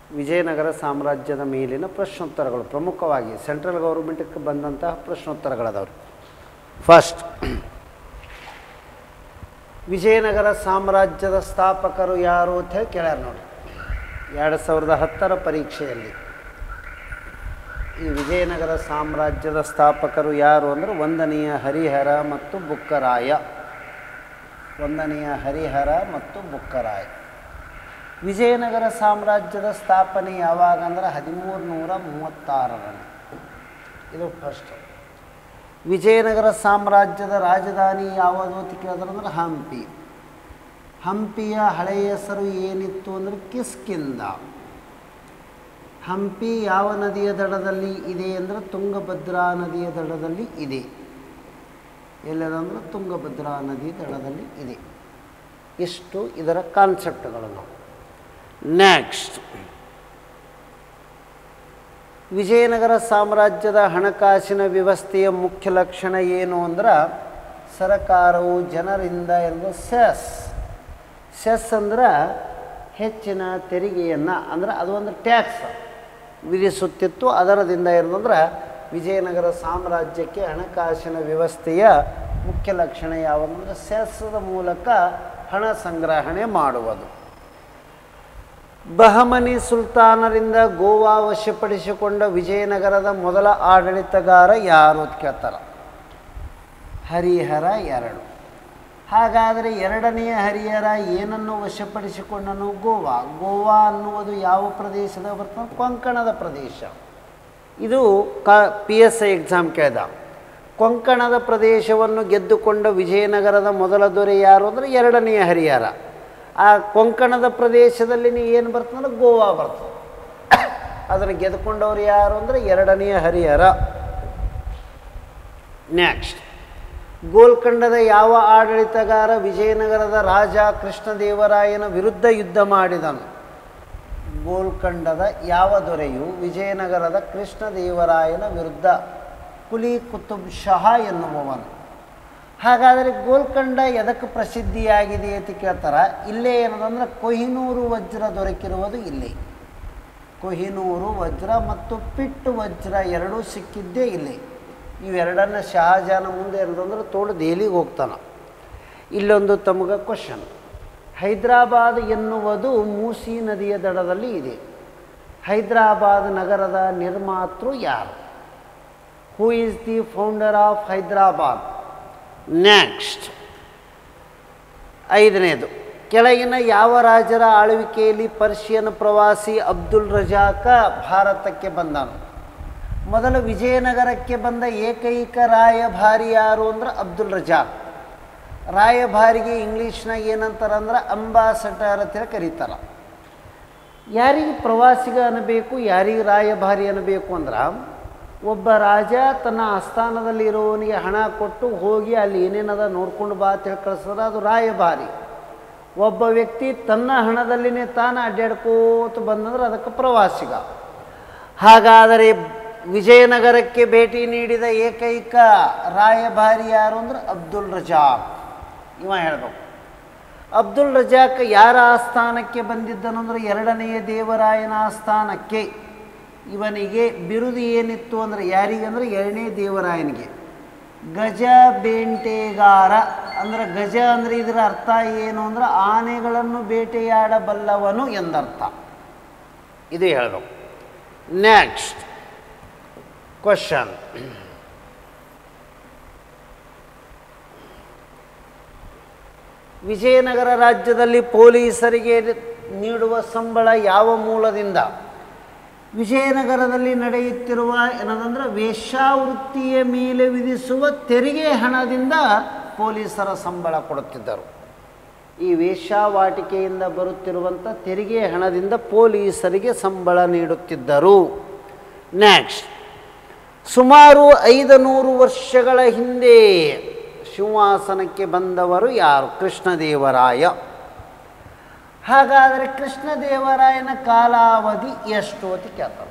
ವಿಜಯನಗರ ಸಾಮ್ರಾಜ್ಯದ ಮೇಲಿನ ಪ್ರಶ್ನೋತ್ತರಗಳು ಪ್ರಮುಖವಾಗಿ ಸೆಂಟ್ರಲ್ ಗೌರ್ಮೆಂಟ್ಗೆ ಬಂದಂತಹ ಪ್ರಶ್ನೋತ್ತರಗಳದವ್ರು ಫಸ್ಟ್ ವಿಜಯನಗರ ಸಾಮ್ರಾಜ್ಯದ ಸ್ಥಾಪಕರು ಯಾರು ಅಂತ ಹೇಳಿ ಕೇಳ್ಯಾರ ನೋಡಿ ಎರಡು ಸಾವಿರದ ಹತ್ತರ ಪರೀಕ್ಷೆಯಲ್ಲಿ ಈ ವಿಜಯನಗರ ಸಾಮ್ರಾಜ್ಯದ ಸ್ಥಾಪಕರು ಯಾರು ಅಂದರೆ ಒಂದನೆಯ ಹರಿಹರ ಮತ್ತು ಬುಕ್ಕರಾಯ ಒಂದನೆಯ ಹರಿಹರ ಮತ್ತು ಬುಕ್ಕರಾಯ ವಿಜಯನಗರ ಸಾಮ್ರಾಜ್ಯದ ಸ್ಥಾಪನೆ ಯಾವಾಗ ಅಂದ್ರೆ ಹದಿಮೂರು ನೂರ ಮೂವತ್ತಾರರಲ್ಲಿ ಇದು ಫಸ್ಟ್ ವಿಜಯನಗರ ಸಾಮ್ರಾಜ್ಯದ ರಾಜಧಾನಿ ಯಾವುದು ಅಂತ ಕೇಳಿದ್ರಂದ್ರೆ ಹಂಪಿ ಹಂಪಿಯ ಹಳೆಯ ಹೆಸರು ಏನಿತ್ತು ಅಂದರೆ ಕಿಸ್ಕಿಂದ ಹಂಪಿ ಯಾವ ನದಿಯ ದಡದಲ್ಲಿ ಇದೆ ಅಂದರೆ ತುಂಗಭದ್ರಾ ನದಿಯ ದಡದಲ್ಲಿ ಇದೆ ಎಲ್ಲದಂದ್ರೆ ತುಂಗಭದ್ರಾ ನದಿ ದಡದಲ್ಲಿ ಇದೆ ಇಷ್ಟು ಇದರ ಕಾನ್ಸೆಪ್ಟ್ಗಳು ನಾವು ನೆಕ್ಸ್ಟ್ ವಿಜಯನಗರ ಸಾಮ್ರಾಜ್ಯದ ಹಣಕಾಸಿನ ವ್ಯವಸ್ಥೆಯ ಮುಖ್ಯ ಲಕ್ಷಣ ಏನು ಅಂದ್ರೆ ಸರಕಾರವು ಜನರಿಂದ ಇರುವ ಸೆಸ್ ಸೆಸ್ ಅಂದ್ರೆ ಹೆಚ್ಚಿನ ತೆರಿಗೆಯನ್ನು ಅಂದ್ರೆ ಅದು ಒಂದು ಟ್ಯಾಕ್ಸ್ ವಿಧಿಸುತ್ತಿತ್ತು ಅದರದಿಂದ ಏನಂದ್ರೆ ವಿಜಯನಗರ ಸಾಮ್ರಾಜ್ಯಕ್ಕೆ ಹಣಕಾಸಿನ ವ್ಯವಸ್ಥೆಯ ಮುಖ್ಯ ಲಕ್ಷಣ ಯಾವುದಂದ್ರೆ ಸೆಸ್ದ ಮೂಲಕ ಹಣ ಸಂಗ್ರಹಣೆ ಮಾಡುವುದು ಬಹಮನಿ ಸುಲ್ತಾನರಿಂದ ಗೋವಾ ವಶಪಡಿಸಿಕೊಂಡ ವಿಜಯನಗರದ ಮೊದಲ ಆಡಳಿತಗಾರ ಯಾರು ಅಂತ ಕೇಳ್ತಾರೆ ಹರಿಹರ ಎರಡು ಹಾಗಾದರೆ ಎರಡನೆಯ ಹರಿಹರ ಏನನ್ನು ವಶಪಡಿಸಿಕೊಂಡನು ಗೋವಾ ಗೋವಾ ಅನ್ನುವುದು ಯಾವ ಪ್ರದೇಶದ ಬರ್ತದೆ ಕೊಂಕಣದ ಪ್ರದೇಶ ಇದು ಕ ಪಿ ಎಸ್ ಐ ಎಕ್ಸಾಮ್ ಕೇಳ್ದ ಕೊಂಕಣದ ಪ್ರದೇಶವನ್ನು ಗೆದ್ದುಕೊಂಡ ವಿಜಯನಗರದ ಮೊದಲ ದೊರೆ ಯಾರು ಅಂದರೆ ಎರಡನೆಯ ಹರಿಹರ ಆ ಕೊಂಕಣದ ಪ್ರದೇಶದಲ್ಲಿ ನೀವು ಏನು ಬರ್ತಂದ್ರೆ ಗೋವಾ ಬರ್ತದೆ ಅದನ್ನು ಗೆದ್ದುಕೊಂಡವ್ರು ಯಾರು ಅಂದರೆ ಎರಡನೆಯ ಹರಿಹರ ನೆಕ್ಸ್ಟ್ ಗೋಲ್ಕಂಡದ ಯಾವ ಆಡಳಿತಗಾರ ವಿಜಯನಗರದ ರಾಜ ಕೃಷ್ಣದೇವರಾಯನ ವಿರುದ್ಧ ಯುದ್ಧ ಮಾಡಿದನು ಗೋಲ್ಕಂಡದ ಯಾವ ದೊರೆಯು ವಿಜಯನಗರದ ಕೃಷ್ಣದೇವರಾಯನ ವಿರುದ್ಧ ಕುಲಿ ಕುತುಬ್ ಶಹ ಎನ್ನುವವನು ಹಾಗಾದರೆ ಗೋಲ್ಕಂಡ ಎದಕ್ಕೆ ಪ್ರಸಿದ್ಧಿಯಾಗಿದೆ ಅಂತ ಕೇಳ್ತಾರೆ ಇಲ್ಲೇ ಏನದಂದ್ರೆ ಕೊಹಿನೂರು ವಜ್ರ ದೊರಕಿರುವುದು ಇಲ್ಲಿ ಕೊಹಿನೂರು ವಜ್ರ ಮತ್ತು ಪಿಟ್ಟು ವಜ್ರ ಎರಡೂ ಸಿಕ್ಕಿದ್ದೇ ಇಲ್ಲಿ ಇವೆರಡನ್ನ ಶಹಜಾನ ಮುಂದೆ ಇರೋದಂದ್ರೆ ತೋಡು ದೆಹಲಿಗೆ ಹೋಗ್ತಾನೆ ಇಲ್ಲೊಂದು ತಮಗೆ ಕ್ವಶನ್ ಹೈದರಾಬಾದ್ ಎನ್ನುವುದು ಮೂಸಿ ನದಿಯ ದಡದಲ್ಲಿ ಇದೆ ಹೈದರಾಬಾದ್ ನಗರದ ನಿರ್ಮಾತೃ ಯಾರು who is the founder of Hyderabad next ಐದನೇದು ಕೆಳಗಿನ ಯಾವ ರಾಜರ ಆಳ್ವಿಕೆಯಲ್ಲಿ ಪರ್ಷಿಯನ್ ಪ್ರವಾಸಿ ಅಬ್ದುಲ್ ರಜಾಕ ಭಾರತಕ್ಕೆ ಬಂದನು ಮೊದಲು ವಿಜಯನಗರಕ್ಕೆ ಬಂದ ಏಕೈಕ ರಾಯಭಾರಿ ಯಾರು ಅಂದ್ರೆ ಅಬ್ದುಲ್ ರಜಾಕ್ ರಾಯಭಾರಿಗೆ ಇಂಗ್ಲೀಷ್ನಾಗ ಏನಂತಾರೆ ಅಂದ್ರೆ ಅಂಬಾಸಡರ್ ಅಂತ ಕರೀತಾರೆ ಯಾರಿಗೆ ಪ್ರವಾಸಿಗ ಅನ್ನಬೇಕು ಯಾರಿಗೆ ರಾಯಭಾರಿ ಅನ್ನಬೇಕು ಅಂದ್ರೆ ಒಬ್ಬ ರಾಜ ತನ್ನ ಆಸ್ಥಾನದಲ್ಲಿರೋವನಿಗೆ ಹಣ ಕೊಟ್ಟು ಹೋಗಿ ಅಲ್ಲಿ ಏನೇನದ ನೋಡ್ಕೊಂಡು ಬಾ ಅಂತ ಹೇಳಿ ಕಳಿಸಿದ್ರೆ ಅದು ರಾಯಭಾರಿ ಒಬ್ಬ ವ್ಯಕ್ತಿ ತನ್ನ ಹಣದಲ್ಲಿನೇ ತಾನು ಅಡ್ಡಾಡ್ಕೋತ ಬಂದಂದ್ರೆ ಅದಕ್ಕೆ ಪ್ರವಾಸಿಗ ಹಾಗಾದರೆ ವಿಜಯನಗರಕ್ಕೆ ಭೇಟಿ ನೀಡಿದ ಏಕೈಕ ರಾಯಭಾರಿ ಯಾರು ಅಂದ್ರೆ ಅಬ್ದುಲ್ ರಜಾಕ್ ಇವ ಹೇಳ್ಬೇಕು ಅಬ್ದುಲ್ ರಜಾಕ್ ಯಾರ ಆಸ್ಥಾನಕ್ಕೆ ಬಂದಿದ್ದನು ಅಂದ್ರೆ ಎರಡನೆಯ ದೇವರಾಯನ ಆಸ್ಥಾನಕ್ಕೆ ಇವನಿಗೆ ಬಿರುದು ಏನಿತ್ತು ಅಂದರೆ ಯಾರಿಗಂದ್ರೆ ಎರಡನೇ ದೇವರಾಯನಿಗೆ ಗಜ ಬೇಟೆಗಾರ ಅಂದ್ರೆ ಗಜ ಅಂದರೆ ಇದರ ಅರ್ಥ ಏನು ಅಂದ್ರೆ ಆನೆಗಳನ್ನು ಬೇಟೆಯಾಡಬಲ್ಲವನು ಎಂದರ್ಥ ಇದು ಹೇಳಬೇಕು ನೆಕ್ಸ್ಟ್ ಕ್ವಶನ್ ವಿಜಯನಗರ ರಾಜ್ಯದಲ್ಲಿ ಪೊಲೀಸರಿಗೆ ನೀಡುವ ಸಂಬಳ ಯಾವ ಮೂಲದಿಂದ ವಿಜಯನಗರದಲ್ಲಿ ನಡೆಯುತ್ತಿರುವ ಏನದಂದ್ರೆ ವೇಶ್ಯಾವೃತ್ತಿಯ ಮೇಲೆ ವಿಧಿಸುವ ತೆರಿಗೆ ಹಣದಿಂದ ಪೊಲೀಸರ ಸಂಬಳ ಕೊಡುತ್ತಿದ್ದರು ಈ ವೇಶ್ಯಾವಾಟಿಕೆಯಿಂದ ಬರುತ್ತಿರುವಂಥ ತೆರಿಗೆ ಹಣದಿಂದ ಪೊಲೀಸರಿಗೆ ಸಂಬಳ ನೀಡುತ್ತಿದ್ದರು ನೆಕ್ಸ್ಟ್ ಸುಮಾರು ಐದು ನೂರು ವರ್ಷಗಳ ಹಿಂದೆ ಸಿಂಹಾಸನಕ್ಕೆ ಬಂದವರು ಯಾರು ಕೃಷ್ಣದೇವರಾಯ ಹಾಗಾದರೆ ಕೃಷ್ಣದೇವರಾಯನ ಕಾಲಾವಧಿ ಎಷ್ಟು ಅಂತ ಕೇಳ್ತಾರೆ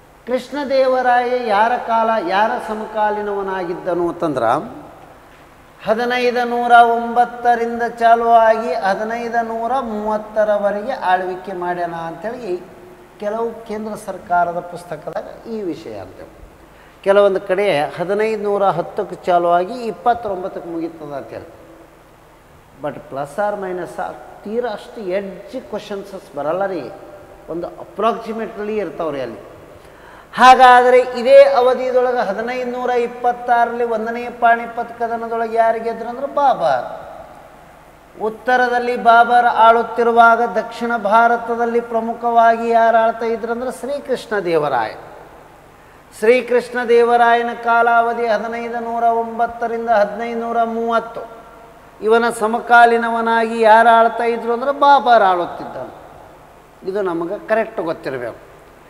ಕೃಷ್ಣದೇವರಾಯ ಯಾರ ಕಾಲ ಯಾರ ಸಮಕಾಲೀನವನಾಗಿದ್ದನು ಅಂತಂದ್ರೆ ಹದಿನೈದು ನೂರ ಒಂಬತ್ತರಿಂದ ಚಾಲುವಾಗಿ ಹದಿನೈದು ನೂರ ಮೂವತ್ತರವರೆಗೆ ಆಳ್ವಿಕೆ ಮಾಡ್ಯಾನ ಅಂಥೇಳಿ ಕೆಲವು ಕೇಂದ್ರ ಸರ್ಕಾರದ ಪುಸ್ತಕದಾಗ ಈ ವಿಷಯ ಅಂತೇವೆ ಕೆಲವೊಂದು ಕಡೆ ಹದಿನೈದು ನೂರ ಹತ್ತಕ್ಕೆ ಚಾಲುವಾಗಿ ಇಪ್ಪತ್ತೊಂಬತ್ತಕ್ಕೆ ಮುಗೀತದ ಅಂತೇಳಿ but plus or minus or ತೀರಾ ಅಷ್ಟು ಎಡ್ಜ್ ಕ್ವಶನ್ಸಸ್ ಬರಲ್ಲ ರೀ ಒಂದು ಅಪ್ರಾಕ್ಸಿಮೇಟ್ಲಿ ಇರ್ತಾವ್ರಿ ಅಲ್ಲಿ ಹಾಗಾದರೆ ಇದೇ ಅವಧಿದೊಳಗೆ ಹದಿನೈದು ನೂರ ಇಪ್ಪತ್ತಾರರಲ್ಲಿ ಒಂದನೇ ಪಾಣಿಪತ್ ಕದನದೊಳಗೆ ಯಾರು ಗೆದ್ರು ಅಂದ್ರೆ ಬಾಬರ್ ಉತ್ತರದಲ್ಲಿ ಬಾಬರ್ ಆಳುತ್ತಿರುವಾಗ ದಕ್ಷಿಣ ಭಾರತದಲ್ಲಿ ಪ್ರಮುಖವಾಗಿ ಯಾರು ಆಳ್ತಾ ಇದ್ರಂದ್ರೆ ಶ್ರೀಕೃಷ್ಣ ದೇವರಾಯ ಶ್ರೀಕೃಷ್ಣ ದೇವರಾಯನ ಕಾಲಾವಧಿ ಹದಿನೈದು ನೂರ ಒಂಬತ್ತರಿಂದ ಹದಿನೈದು ನೂರ ಮೂವತ್ತು ಇವನ ಸಮಕಾಲೀನವನಾಗಿ ಯಾರು ಆಳ್ತಾ ಇದ್ರು ಅಂದ್ರೆ ಬಾಬರ್ ಆಳುತ್ತಿದ್ದನು ಇದು ನಮಗೆ ಕರೆಕ್ಟ್ ಗೊತ್ತಿರಬೇಕು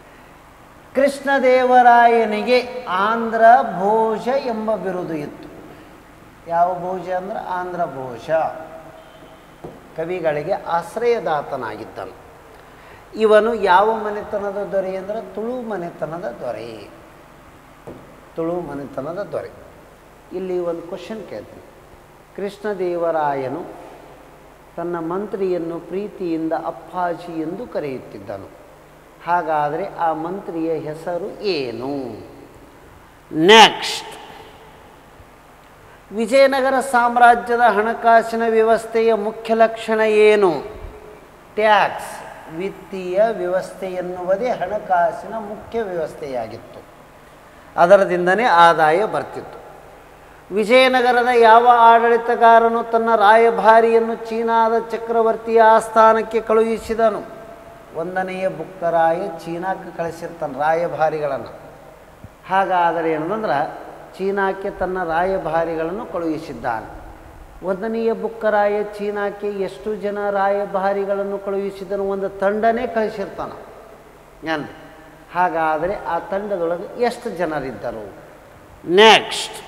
ಕೃಷ್ಣದೇವರಾಯನಿಗೆ ಆಂಧ್ರ ಭೋಜ ಎಂಬ ಬಿರುದು ಇತ್ತು ಯಾವ ಭೋಜ ಅಂದ್ರೆ ಆಂಧ್ರ ಭೋಜ ಕವಿಗಳಿಗೆ ಆಶ್ರಯದಾತನಾಗಿದ್ದನು ಇವನು ಯಾವ ಮನೆತನದ ದೊರೆ ಅಂದರೆ ತುಳು ಮನೆತನದ ದೊರೆ ತುಳು ಮನೆತನದ ದೊರೆ ಇಲ್ಲಿ ಒಂದು ಕ್ವಶನ್ ಕೇಳ್ತೀನಿ ಕೃಷ್ಣದೇವರಾಯನು ತನ್ನ ಮಂತ್ರಿಯನ್ನು ಪ್ರೀತಿಯಿಂದ ಅಪ್ಪಾಜಿ ಎಂದು ಕರೆಯುತ್ತಿದ್ದನು ಹಾಗಾದರೆ ಆ ಮಂತ್ರಿಯ ಹೆಸರು ಏನು ನೆಕ್ಸ್ಟ್ ವಿಜಯನಗರ ಸಾಮ್ರಾಜ್ಯದ ಹಣಕಾಸಿನ ವ್ಯವಸ್ಥೆಯ ಮುಖ್ಯ ಲಕ್ಷಣ ಏನು ಟ್ಯಾಕ್ಸ್ ವಿತ್ತೀಯ ವ್ಯವಸ್ಥೆ ಎನ್ನುವುದೇ ಹಣಕಾಸಿನ ಮುಖ್ಯ ವ್ಯವಸ್ಥೆಯಾಗಿತ್ತು ಅದರದಿಂದನೇ ಆದಾಯ ಬರ್ತಿತ್ತು ವಿಜಯನಗರದ ಯಾವ ಆಡಳಿತಗಾರನು ತನ್ನ ರಾಯಭಾರಿಯನ್ನು ಚೀನಾದ ಚಕ್ರವರ್ತಿಯ ಆಸ್ಥಾನಕ್ಕೆ ಕಳುಹಿಸಿದನು ಒಂದನೆಯ ಬುಕ್ಕರಾಯ ಚೀನಾಕ್ಕೆ ಕಳಿಸಿರ್ತಾನೆ ರಾಯಭಾರಿಗಳನ್ನು ಹಾಗಾದರೆ ಏನಂದ್ರೆ ಚೀನಾಕ್ಕೆ ತನ್ನ ರಾಯಭಾರಿಗಳನ್ನು ಕಳುಹಿಸಿದ್ದಾನೆ ಒಂದನೆಯ ಬುಕ್ಕರಾಯ ಚೀನಾಕ್ಕೆ ಎಷ್ಟು ಜನ ರಾಯಭಾರಿಗಳನ್ನು ಕಳುಹಿಸಿದನು ಒಂದು ತಂಡನೇ ಕಳಿಸಿರ್ತಾನೆ ಏನು ಹಾಗಾದರೆ ಆ ತಂಡದೊಳಗೆ ಎಷ್ಟು ಜನರಿದ್ದರು ನೆಕ್ಸ್ಟ್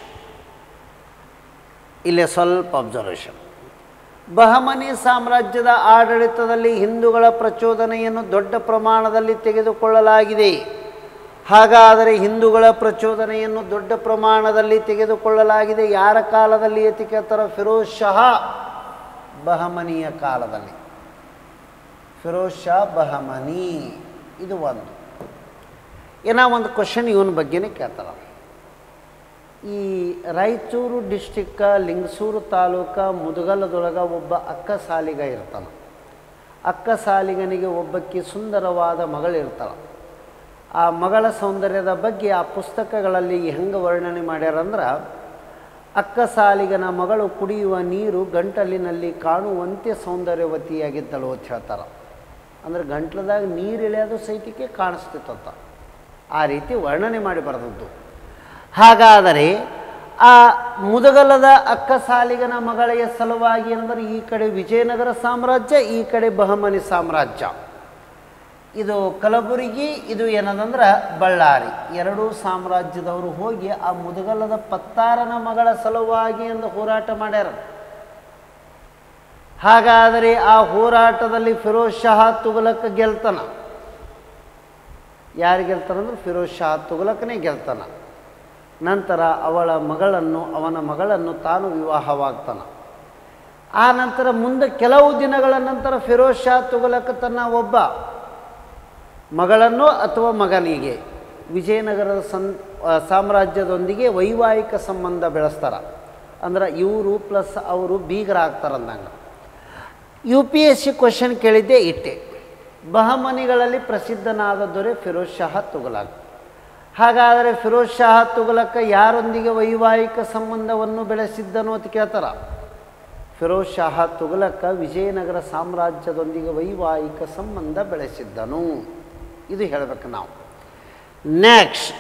ಇಲ್ಲೇ ಸ್ವಲ್ಪ ಅಬ್ಸರ್ವೇಷನ್ ಬಹಮನಿ ಸಾಮ್ರಾಜ್ಯದ ಆಡಳಿತದಲ್ಲಿ ಹಿಂದೂಗಳ ಪ್ರಚೋದನೆಯನ್ನು ದೊಡ್ಡ ಪ್ರಮಾಣದಲ್ಲಿ ತೆಗೆದುಕೊಳ್ಳಲಾಗಿದೆ ಹಾಗಾದರೆ ಹಿಂದೂಗಳ ಪ್ರಚೋದನೆಯನ್ನು ದೊಡ್ಡ ಪ್ರಮಾಣದಲ್ಲಿ ತೆಗೆದುಕೊಳ್ಳಲಾಗಿದೆ ಯಾರ ಕಾಲದಲ್ಲಿ ಅತಿ ಕೇಳ್ತಾರ ಫಿರೋಜ್ ಶಹಾ ಬಹಮನಿಯ ಕಾಲದಲ್ಲಿ ಫಿರೋಜ್ ಶಾ ಬಹಮನಿ ಇದು ಒಂದು ಏನೋ ಒಂದು ಕ್ವಶನ್ ಇವನ ಬಗ್ಗೆನೇ ಕೇಳ್ತಾರ ಈ ರಾಯಚೂರು ಡಿಸ್ಟಿಕ್ಕ ಲಿಂಗಸೂರು ತಾಲೂಕ ಮುದಗಲದೊಳಗೆ ಒಬ್ಬ ಅಕ್ಕ ಸಾಲಿಗ ಇರ್ತಾನೆ ಅಕ್ಕ ಸಾಲಿಗನಿಗೆ ಒಬ್ಬಕ್ಕೆ ಸುಂದರವಾದ ಮಗಳಿರ್ತಾಳೆ ಆ ಮಗಳ ಸೌಂದರ್ಯದ ಬಗ್ಗೆ ಆ ಪುಸ್ತಕಗಳಲ್ಲಿ ಹೆಂಗೆ ವರ್ಣನೆ ಮಾಡ್ಯಾರಂದ್ರೆ ಅಕ್ಕ ಸಾಲಿಗನ ಮಗಳು ಕುಡಿಯುವ ನೀರು ಗಂಟಲಿನಲ್ಲಿ ಕಾಣುವಂತೆ ಸೌಂದರ್ಯವತಿಯಾಗಿದ್ದಳು ಅಂತ ಹೇಳ್ತಾರೆ ಅಂದ್ರೆ ಗಂಟ್ಲದಾಗ ನೀರು ಇಳಿಯೋದು ಸಹಿತಕ್ಕೆ ಕಾಣಿಸ್ತಿತ್ತಂತ ಆ ರೀತಿ ವರ್ಣನೆ ಮಾಡಿ ಬರೆದದ್ದು ಹಾಗಾದರೆ ಆ ಮುದಗಲದ ಅಕ್ಕ ಸಾಲಿಗನ ಮಗಳ ಸಲುವಾಗಿ ಅಂದರೆ ಈ ಕಡೆ ವಿಜಯನಗರ ಸಾಮ್ರಾಜ್ಯ ಈ ಕಡೆ ಬಹಮನಿ ಸಾಮ್ರಾಜ್ಯ ಇದು ಕಲಬುರಗಿ ಇದು ಏನದಂದ್ರೆ ಬಳ್ಳಾರಿ ಎರಡೂ ಸಾಮ್ರಾಜ್ಯದವರು ಹೋಗಿ ಆ ಮುದಗಲದ ಪತ್ತಾರನ ಮಗಳ ಸಲುವಾಗಿ ಎಂದು ಹೋರಾಟ ಮಾಡ್ಯಾರ ಹಾಗಾದರೆ ಆ ಹೋರಾಟದಲ್ಲಿ ಫಿರೋಜ್ ಶಹಾ ತುಗಲಕ್ ಗೆಲ್ತಾನ ಯಾರು ಗೆಲ್ತಾನಂದ್ರೆ ಫಿರೋಜ್ ಶಹಾ ತುಗಲಕ್ನೇ ಗೆಲ್ತಾನ ನಂತರ ಅವಳ ಮಗಳನ್ನು ಅವನ ಮಗಳನ್ನು ತಾನು ವಿವಾಹವಾಗ್ತಾನ ಆ ನಂತರ ಮುಂದೆ ಕೆಲವು ದಿನಗಳ ನಂತರ ಫಿರೋಜ್ ಶಾ ತುಗಲಕ್ ತನ್ನ ಒಬ್ಬ ಮಗಳನ್ನು ಅಥವಾ ಮಗನಿಗೆ ವಿಜಯನಗರದ ಸಂ ಆ, ಸಾಮ್ರಾಜ್ಯದೊಂದಿಗೆ ವೈವಾಹಿಕ ಸಂಬಂಧ ಬೆಳೆಸ್ತಾರೆ ಅಂದ್ರೆ ಇವರು ಪ್ಲಸ್ ಅವರು ಬೀಗರಾಗ್ತಾರಂದಂಗೆ U P S C question ಕೇಳಿದ್ದೆ ಇಟ್ಟೆ ಬಹಮನಿಗಳಲ್ಲಿ ಪ್ರಸಿದ್ಧನಾದ ದೊರೆ ಫಿರೋಜ್ ಶಹಾ ತುಗಲಕ್ ಹಾಗಾದರೆ ಫಿರೋಜ್ ಶಹಾ ತುಗಲಕ ಯಾರೊಂದಿಗೆ ವೈವಾಹಿಕ ಸಂಬಂಧವನ್ನು ಬೆಳೆಸಿದ್ದನು ಅಂತ ಕೇಳ್ತಾರ ಫಿರೋಜ್ ಶಹಾ ತುಗಲಕ ವಿಜಯನಗರ ಸಾಮ್ರಾಜ್ಯದೊಂದಿಗೆ ವೈವಾಹಿಕ ಸಂಬಂಧ ಬೆಳೆಸಿದ್ದನು ಇದು ಹೇಳಬೇಕು ನಾವು ನೆಕ್ಸ್ಟ್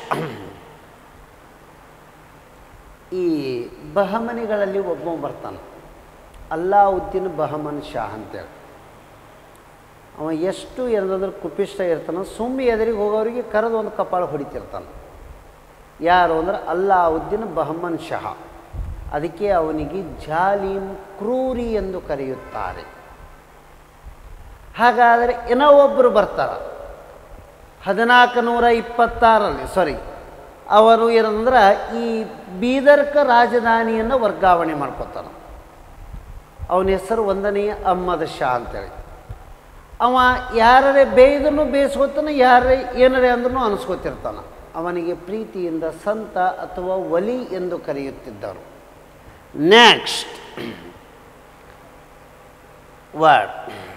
ಈ ಬಹಮನಿಗಳಲ್ಲಿ ಒಬ್ಬ ಬರ್ತಾನೆ ಅಲ್ಲಾವುದ್ದೀನ್ ಬಹಮನ್ ಶಾ ಅಂತೇಳಿ ಅವ ಎಷ್ಟು ಏನಂದ್ರೆ ಕುಪಿಷ್ಟ ಇರ್ತಾನೆ ಸುಮ್ಮನೆ ಎದುರಿಗೆ ಹೋಗೋರಿಗೆ ಕರೆದು ಒಂದು ಕಪಾಳ ಹೊಡಿತಿರ್ತಾನೆ ಯಾರು ಅಂದ್ರೆ ಅಲ್ಲಾವುದ್ದೀನ್ ಬಹಮನ್ ಶಹ ಅದಕ್ಕೆ ಅವನಿಗೆ ಜಾಲೀಮ್ ಕ್ರೂರಿ ಎಂದು ಕರೆಯುತ್ತಾರೆ ಹಾಗಾದರೆ ಇನ್ನೂ ಒಬ್ಬರು ಬರ್ತಾರೆ ಹದಿನಾಲ್ಕು ನೂರ ಇಪ್ಪತ್ತಾರಲ್ಲಿ ಸಾರಿ ಅವರು ಏನಂದ್ರೆ ಈ ಬೀದರ್ಕ ರಾಜಧಾನಿಯನ್ನು ವರ್ಗಾವಣೆ ಮಾಡ್ಕೊತಾನೆ ಅವನ ಹೆಸರು ಒಂದನೆಯ ಅಹ್ಮದ್ ಶಾ ಅಂತೇಳಿ ಅವ ಯಾರೇ ಬೇಯ್ದನು ಬೇಯಿಸ್ಕೊತಾನೆ ಯಾರೇ ಏನಾರೇ ಅಂದ್ರೂ ಅನಿಸ್ಕೊತಿರ್ತಾನೆ ಅವನಿಗೆ ಪ್ರೀತಿಯಿಂದ ಸಂತ ಅಥವಾ ಒಲಿ ಎಂದು ಕರೆಯುತ್ತಿದ್ದರು ನೆಕ್ಸ್ಟ್ ವರ್ಡ್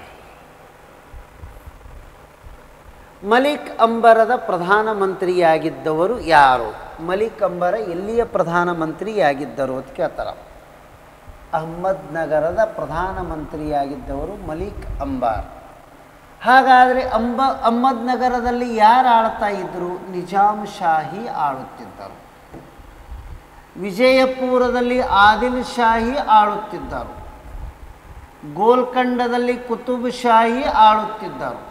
ಮಲಿಕ್ ಅಂಬರದ ಪ್ರಧಾನಮಂತ್ರಿಯಾಗಿದ್ದವರು ಯಾರು ಮಲಿಕ್ ಅಂಬರ ಎಲ್ಲಿಯ ಪ್ರಧಾನಮಂತ್ರಿಯಾಗಿದ್ದರು ಅಂತ ಕೇಳ್ತಾರೆ ಅಹ್ಮದ್ ನಗರದ ಪ್ರಧಾನಮಂತ್ರಿಯಾಗಿದ್ದವರು ಮಲಿಕ್ ಅಂಬಾರ್ ಹಾಗಾದರೆ ಅಂಬ ಅಹ್ಮದ್ ನಗರದಲ್ಲಿ ಯಾರು ಆಳ್ತಾ ಇದ್ದರು ನಿಜಾಮ್ ಶಾಹಿ ಆಳುತ್ತಿದ್ದರು ವಿಜಯಪುರದಲ್ಲಿ ಆದಿಲ್ ಶಾಹಿ ಆಳುತ್ತಿದ್ದರು ಗೋಲ್ಕಂಡದಲ್ಲಿ ಕುತುಬ್ ಶಾಹಿ ಆಳುತ್ತಿದ್ದರು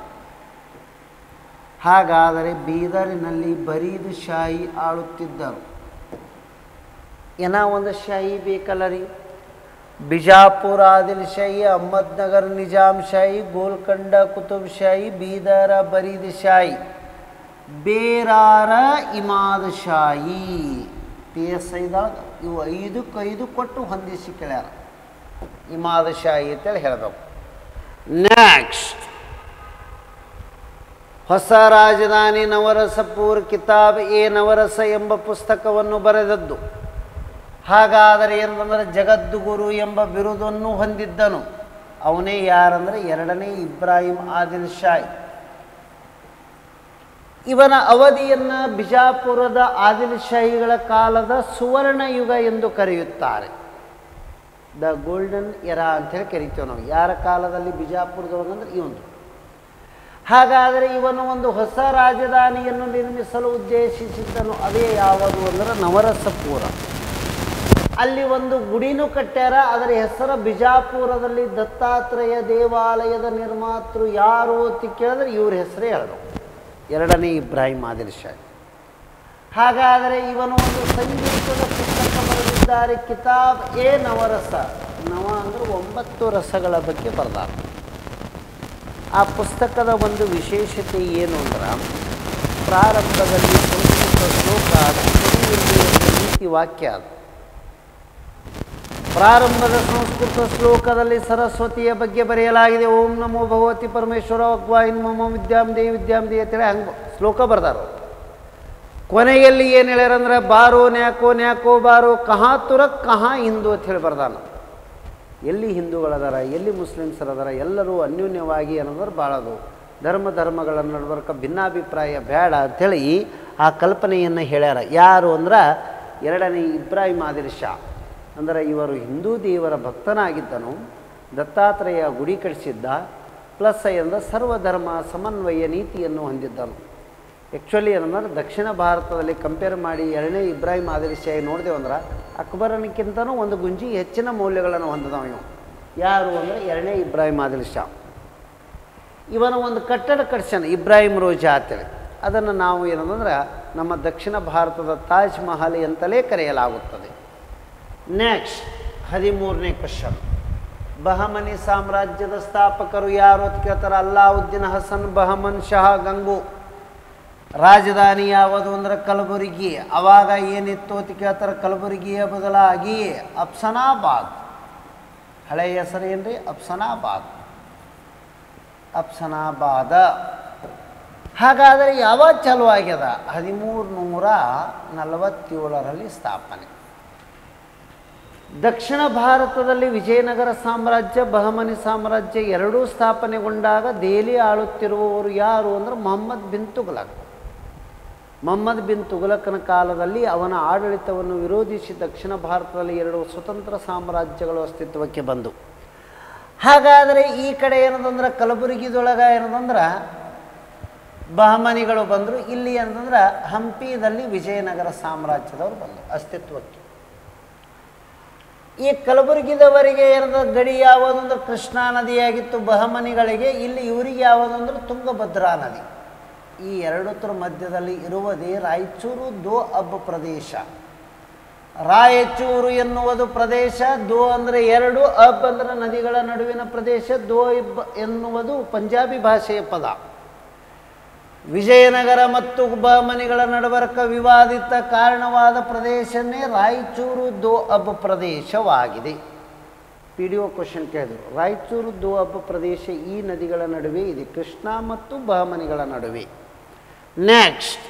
ಹಾಗಾದರೆ ಬೀದರಿನಲ್ಲಿ ಬರೀದ್ ಶಾಹಿ ಆಳುತ್ತಿದ್ದರು ಏನ ಒಂದು ಶಾಹಿ ಬೇಕಲ್ಲ ರೀ ಬಿಜಾಪುರ ಆದಿಲ್ ಶಾಹಿ ಅಹಮದ್ನಗರ್ ನಿಜಾಮ್ ಶಾಹಿ ಗೋಲ್ಕಂಡ ಕುತುಬ್ ಶಾಹಿ ಬೀದರ ಬರೀದ್ ಶಾಹಿ ಬೇರಾರ ಇಮಾದ್ ಶಾಹಿ ಪಿ ಎಸ್ ಐದಾಗ ಇವು ಐದಕ್ಕೆ ಐದು ಕೊಟ್ಟು ಹೊಂದಿಸಿ ಕೇಳ್ಯಾರ ಇಮಾದ್ ಶಾಹಿ ಅಂತೇಳಿ ಹೇಳಬೇಕು ನೆಕ್ಸ್ಟ್ ಹೊಸ ರಾಜಧಾನಿ ನವರಸಪೂರ್ ಕಿತಾಬ್ ಎ ನವರಸ ಎಂಬ ಪುಸ್ತಕವನ್ನು ಬರೆದದ್ದು ಹಾಗಾದರೆ ಏನಂದರೆ ಜಗದ್ಗುರು ಎಂಬ ಬಿರುದನ್ನು ಹೊಂದಿದ್ದನು ಅವನೇ ಯಾರಂದರೆ ಎರಡನೇ ಇಬ್ರಾಹಿಂ ಆದಿಲ್ ಶಾಹಿ ಇವನ ಅವಧಿಯನ್ನು ಬಿಜಾಪುರದ ಆದಿಲ್ ಶಾಹಿಗಳ ಕಾಲದ ಸುವರ್ಣ ಯುಗ ಎಂದು ಕರೆಯುತ್ತಾರೆ ದ ಗೋಲ್ಡನ್ ಎರಾ ಅಂತೇಳಿ ಕರಿತೀವಿ ನಾವು ಯಾರ ಕಾಲದಲ್ಲಿ ಬಿಜಾಪುರದೊಳಗಂದ್ರೆ ಇವನು ಹಾಗಾದರೆ ಇವನು ಒಂದು ಹೊಸ ರಾಜಧಾನಿಯನ್ನು ನಿರ್ಮಿಸಲು ಉದ್ದೇಶಿಸಿದ್ದನು ಅದೇ ಯಾವುದು ಅಂದರೆ ನವರಸಪುರ ಅಲ್ಲಿ ಒಂದು ಗುಡಿನೂ ಕಟ್ಟ್ಯಾರ ಅದರ ಹೆಸರು ಬಿಜಾಪುರದಲ್ಲಿ ದತ್ತಾತ್ರೇಯ ದೇವಾಲಯದ ನಿರ್ಮಾತೃ ಯಾರು ಅಂತ ಕೇಳಿದ್ರೆ ಇವ್ರ ಹೆಸರೇ ಹೇಳೋದು ಎರಡನೇ ಇಬ್ರಾಹಿಂ ಆದಿಲ್ ಶಾಹಿ ಹಾಗಾದರೆ ಇವನು ಒಂದು ಸಂಗೀತದ ಪುಸ್ತಕ ಬರೆದಿದ್ದಾರೆ ಕಿತಾಬ್ ಎ ನವರಸ ನವ ಅಂದರೆ ಒಂಬತ್ತು ರಸಗಳ ಬಗ್ಗೆ ಬರೆದಾರ ಆ ಪುಸ್ತಕದ ಒಂದು ವಿಶೇಷತೆ ಏನು ಅಂದ್ರೆ ಪ್ರಾರಂಭದಲ್ಲಿ ಸಂಸ್ಕೃತ ಶ್ಲೋಕ ಅದು ಕೊನೆಯಲ್ಲಿ ಒಂದು ನೀತಿ ವಾಕ್ಯ ಅದು ಪ್ರಾರಂಭದ ಸಂಸ್ಕೃತ ಶ್ಲೋಕದಲ್ಲಿ ಸರಸ್ವತಿಯ ಬಗ್ಗೆ ಬರೆಯಲಾಗಿದೆ ಓಂ ನಮೋ ಭಗವತಿ ಪರಮೇಶ್ವರ ವಾಗ್ವಾಯಿನ್ ಮಮ ವಿದ್ಯಾಂ ದೇವಿ ವಿದ್ಯಾಂ ದೇ ಅಂತೇಳಿ ಹಂಗೆ ಶ್ಲೋಕ ಬರ್ದಾರು ಕೊನೆಯಲ್ಲಿ ಏನು ಹೇಳ್ಯಾರಂದ್ರೆ ಬಾರೋ ನ್ಯಾಕೋ ನ್ಯಾಕೋ ಬಾರೋ ಕಹಾ ತುರಕ್ ಕಹಾ ಹಿಂದೂ ಅಂತ ಹೇಳಿ ಬರ್ದಾನ ಎಲ್ಲಿ ಹಿಂದೂಗಳದಾರ ಎಲ್ಲಿ ಮುಸ್ಲಿಮ್ಸರದಾರ ಎಲ್ಲರೂ ಅನ್ಯೂನ್ಯವಾಗಿ ಅನ್ನೋದ್ರ ಬಾಳದು ಧರ್ಮ ಧರ್ಮಗಳ ನಡುವರ್ಕ ಭಿನ್ನಾಭಿಪ್ರಾಯ ಬೇಡ ಅಂಥೇಳಿ ಆ ಕಲ್ಪನೆಯನ್ನು ಹೇಳ್ಯಾರ ಯಾರು ಅಂದ್ರೆ ಎರಡನೇ ಇಬ್ರಾಹಿಂ ಆದಿಲ್ ಶಾ ಅಂದರೆ ಇವರು ಹಿಂದೂ ದೇವರ ಭಕ್ತನಾಗಿದ್ದನು ದತ್ತಾತ್ರೇಯ ಗುಡಿ ಕಟ್ಟಿಸಿದ್ದ ಪ್ಲಸ್ ಏನಂದ್ರೆ ಸರ್ವಧರ್ಮ ಸಮನ್ವಯ ನೀತಿಯನ್ನು ಹೊಂದಿದ್ದನು ಆ್ಯಕ್ಚುಲಿ ಏನಂದ್ರೆ ದಕ್ಷಿಣ ಭಾರತದಲ್ಲಿ ಕಂಪೇರ್ ಮಾಡಿ ಎರಡನೇ ಇಬ್ರಾಹಿಂ ಆದಿಲ್ ಶಾಹಿ ನೋಡಿದೆವು ಅಂದ್ರೆ ಅಕ್ಬರನಿಕ್ಕಿಂತನೂ ಒಂದು ಗುಂಜಿ ಹೆಚ್ಚಿನ ಮೌಲ್ಯಗಳನ್ನು ಹೊಂದಿದವ ಇವ ಯಾರು ಅಂದರೆ ಎರಡನೇ ಇಬ್ರಾಹಿಂ ಆದಿಲ್ ಶಾ ಇವನ ಒಂದು ಕಟ್ಟಡ ಕಟ್ಸ್ಯಾನ ಇಬ್ರಾಹಿಂ ರೋಜಾ ಅಂತೇಳಿ ಅದನ್ನು ನಾವು ಏನಂದ್ರೆ ನಮ್ಮ ದಕ್ಷಿಣ ಭಾರತದ ತಾಜ್ ಮಹಲ್ ಅಂತಲೇ ಕರೆಯಲಾಗುತ್ತದೆ ನೆಕ್ಸ್ಟ್ ಹದಿಮೂರನೇ ಕ್ವಶನ್ ಬಹಮನಿ ಸಾಮ್ರಾಜ್ಯದ ಸ್ಥಾಪಕರು ಯಾರು ಅಂತ ಕೇಳ್ತಾರೆ ಅಲ್ಲಾವುದ್ದೀನ್ ಹಸನ್ ಬಹಮನ್ ಶಹ ಗಂಗು ರಾಜಧಾನಿ ಯಾವುದು ಅಂದ್ರೆ ಕಲಬುರಗಿ ಅವಾಗ ಏನಿತ್ತು ಅಂತ ಕೇಳ್ತಾರೆ ಕಲಬುರಗಿಯ ಬದಲಾಗಿ ಅಫ್ಸನಾಬಾದ್ ಹಳೆಯ ಹೆಸರು ಏನ್ರಿ ಅಫ್ಸನಾಬಾದ್ ಅಫ್ಸನಾಬಾದ ಹಾಗಾದರೆ ಯಾವಾಗ ಚಾಲು ಆಗ್ಯದ ಹದಿಮೂರು ನೂರ ನಲವತ್ತೇಳರಲ್ಲಿ ಸ್ಥಾಪನೆ ದಕ್ಷಿಣ ಭಾರತದಲ್ಲಿ ವಿಜಯನಗರ ಸಾಮ್ರಾಜ್ಯ ಬಹಮನಿ ಸಾಮ್ರಾಜ್ಯ ಎರಡೂ ಸ್ಥಾಪನೆಗೊಂಡಾಗ ದೆಹಲಿ ಆಳುತ್ತಿರುವವರು ಯಾರು ಅಂದರೆ ಮೊಹಮ್ಮದ್ ಬಿನ್ ತುಘಲಕ್ ಮೊಹಮ್ಮದ್ ಬಿನ್ ತುಘಲಕನ ಕಾಲದಲ್ಲಿ ಅವನ ಆಡಳಿತವನ್ನು ವಿರೋಧಿಸಿ ದಕ್ಷಿಣ ಭಾರತದಲ್ಲಿ ಎರಡು ಸ್ವತಂತ್ರ ಸಾಮ್ರಾಜ್ಯಗಳು ಅಸ್ತಿತ್ವಕ್ಕೆ ಬಂದು ಹಾಗಾದರೆ ಈ ಕಡೆ ಏನದಂದ್ರೆ ಕಲಬುರಗಿದೊಳಗೆ ಏನದಂದ್ರೆ ಬಹಮನಿಗಳು ಬಂದರು ಇಲ್ಲಿ ಏನಂದ್ರೆ ಹಂಪಿದಲ್ಲಿ ವಿಜಯನಗರ ಸಾಮ್ರಾಜ್ಯದವರು ಬಂದರು ಅಸ್ತಿತ್ವಕ್ಕೆ ಈ ಕಲಬುರಗಿದವರಿಗೆ ಏನದ ಗಡಿ ಯಾವುದು ಅಂದ್ರೆ ಕೃಷ್ಣಾ ನದಿಯಾಗಿತ್ತು ಬಹಮನಿಗಳಿಗೆ ಇಲ್ಲಿ ಇವರಿಗೆ ಯಾವುದು ಅಂದ್ರೆ ತುಂಗಭದ್ರಾ ನದಿ ಈ ಎರಡತ್ರ ಮಧ್ಯದಲ್ಲಿ ಇರುವುದೇ ರಾಯಚೂರು ದೋ ಅಬ್ ಪ್ರದೇಶ ರಾಯಚೂರು ಎನ್ನುವುದು ಪ್ರದೇಶ ದೋ ಅಂದರೆ ಎರಡು ಅಬ್ ಅಂದರೆ ನದಿಗಳ ನಡುವಿನ ಪ್ರದೇಶ ದೋ ಇಬ್ ಎನ್ನುವುದು ಪಂಜಾಬಿ ಭಾಷೆಯ ಪದ ವಿಜಯನಗರ ಮತ್ತು ಬಹಮನಿಗಳ ನಡವರ್ಕ ವಿವಾದಿತ ಕಾರಣವಾದ ಪ್ರದೇಶನೇ ರಾಯಚೂರು ದೋ ಅಬ್ ಪ್ರದೇಶವಾಗಿದೆ ಪಿ ಡಿ ಒ ಕ್ವಶನ್ ಕೇಳಿದ್ರು ರಾಯಚೂರು ದೋ ಅಬ್ ಪ್ರದೇಶ ಈ ನದಿಗಳ ನಡುವೆ ಇದೆ ಕೃಷ್ಣ ಮತ್ತು ಬಹಮನಿಗಳ ನಡುವೆ ನೆಕ್ಸ್ಟ್